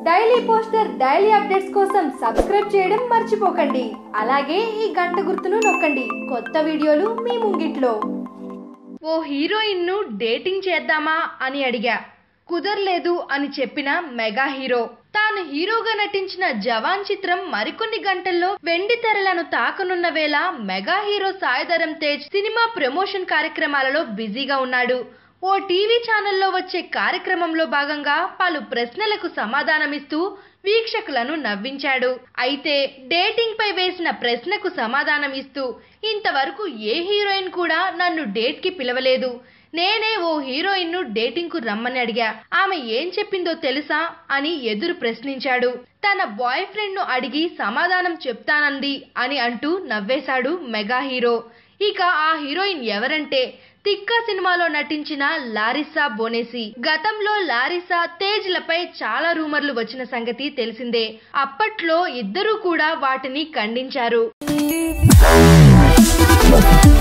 daily poster daily updates కోసం subscribe చేయడం మర్చిపోకండి అలాగే ఈ గంట గుర్తును నొక్కండి కొత్త వీడియోలు మీ ముంగిట్లో ఓ హీరోయిన్ ను డేటింగ్ చేద్దామా అని అడిగా కుదరలేదు అని చెప్పిన మెగా హీరో తాను హీరోగా నటించిన జవాన్ చిత్రం మరికొన్ని గంటల్లో వెండి తెరలను తాకనున్న వేళ mega hero Saidharam Tej cinema promotion కార్యక్రమాలలో బిజీగా ఉన్నాడు ఓ టీవీ ఛానల్లో వచ్చే కార్యక్రమంలో భాగంగా పలు ప్రశ్నలకు సమాధానమిస్తూ వీక్షకులను నవ్వించాడు అయితే డేటింగ్ పై వేసిన ప్రశ్నకు సమాధానం ఇస్తూ ఇంతవరకు ఏ హీరోయిన్ కూడా నన్ను డేట్ కి పిలవలేదు నేనే ఓ హీరోయిన్ ను డేటింగ్ కు రమ్మని అడిగా ఆమె ఏం చెప్పిందో తెలుసా అని ఎదురు ప్రశ్నించాడు తన బాయ్ ఫ్రెండ్ ను అడిగి సమాధానం చెప్తానంది అని అంటూ నవ్వేశాడు మెగా హీరో ఇక ఆ హీరోయిన్ ఎవరంటే తిక్క సినిమాలో నటించిన లారిసా బోనేసి గతంలో లారిసా తేజ్లపై చాలా రూమర్లు వచ్చిన సంగతి తెలిసిందే అప్పట్లో ఇద్దరూ కూడా వాటిని ఖండించారు